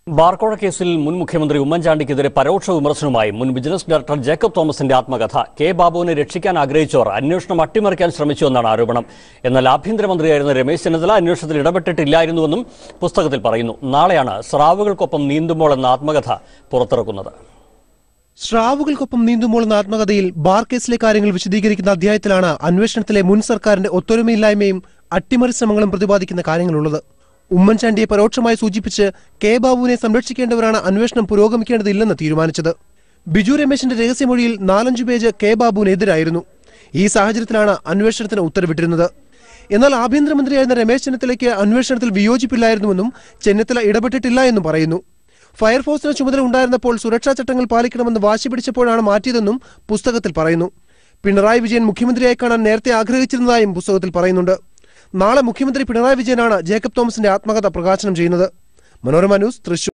ബാർക്കോഴ കേസിൽ മുൻ മുഖ്യമന്ത്രി ഉമ്മൻചാണ്ടിക്കെതിരെ പരോക്ഷ വിമർശനവുമായി മുൻ വിജിലൻസ് ഡയറക്ടർ ജേക്കബ് തോമസിന്റെ ആത്മകഥ കെ ബാബുവിനെ രക്ഷിക്കാൻ ആഗ്രഹിച്ചവർ അന്വേഷണം അട്ടിമറിക്കാൻ ശ്രമിച്ചു എന്നാണ് ആരോപണം എന്നാൽ ആഭ്യന്തരമന്ത്രിയായിരുന്ന രമേശ് ചെന്നിത്തല അന്വേഷണത്തിൽ ഇടപെട്ടിട്ടില്ലായിരുന്നുവെന്നും പുസ്തകത്തിൽ പറയുന്നു നാളെയാണ് സ്രാവുകൾക്കൊപ്പം നീന്തുമ്പോൾ എന്ന ആത്മകഥ പുറത്തിറക്കുന്നത് സ്രാവുകൾക്കൊപ്പം നീന്തുമ്പോൾ എന്ന ആത്മകഥയിൽ ബാർ കേസിലെ കാര്യങ്ങൾ വിശദീകരിക്കുന്ന അധ്യായത്തിലാണ് അന്വേഷണത്തിലെ മുൻ സർക്കാരിന്റെ ഒത്തൊരുമയില്ലായ്മയും അട്ടിമറി ശ്രമങ്ങളും പ്രതിപാദിക്കുന്ന കാര്യങ്ങളുള്ളത് ഉമ്മൻചാണ്ടിയെ പരോക്ഷമായി സൂചിപ്പിച്ച് കെ ബാബുവിനെ സംരക്ഷിക്കേണ്ടവരാണ് അന്വേഷണം പുരോഗമിക്കേണ്ടതില്ലെന്ന് തീരുമാനിച്ചത് ബിജു രമേശിന്റെ രഹസ്യമൊഴിയിൽ നാലഞ്ചു പേജ് കെ ബാബുവിനെതിരായിരുന്നു ഈ സാഹചര്യത്തിലാണ് അന്വേഷണത്തിന് ഉത്തരവിട്ടിരുന്നത് എന്നാൽ ആഭ്യന്തരമന്ത്രിയായിരുന്ന രമേശ് ചെന്നിത്തലയ്ക്ക് അന്വേഷണത്തിൽ വിയോജിപ്പില്ലായിരുന്നുവെന്നും ചെന്നിത്തല ഇടപെട്ടിട്ടില്ല എന്നും പറയുന്നു ഫയർഫോഴ്സിന് ചുമതല ഉണ്ടായിരുന്നപ്പോൾ സുരക്ഷാ ചട്ടങ്ങൾ പാലിക്കണമെന്ന് വാശി പിടിച്ചപ്പോഴാണ് മാറ്റിയതെന്നും പുസ്തകത്തിൽ പറയുന്നു പിണറായി വിജയൻ മുഖ്യമന്ത്രിയായി കാണാൻ നേരത്തെ ആഗ്രഹിച്ചിരുന്നതായും പുസ്തകത്തിൽ പറയുന്നുണ്ട് നാളെ മുഖ്യമന്ത്രി പിണറായി വിജയനാണ് ജേക്കബ് തോമസിന്റെ ആത്മകഥ പ്രകാശനം ചെയ്യുന്നത് മനോരമ ന്യൂസ് തൃശൂർ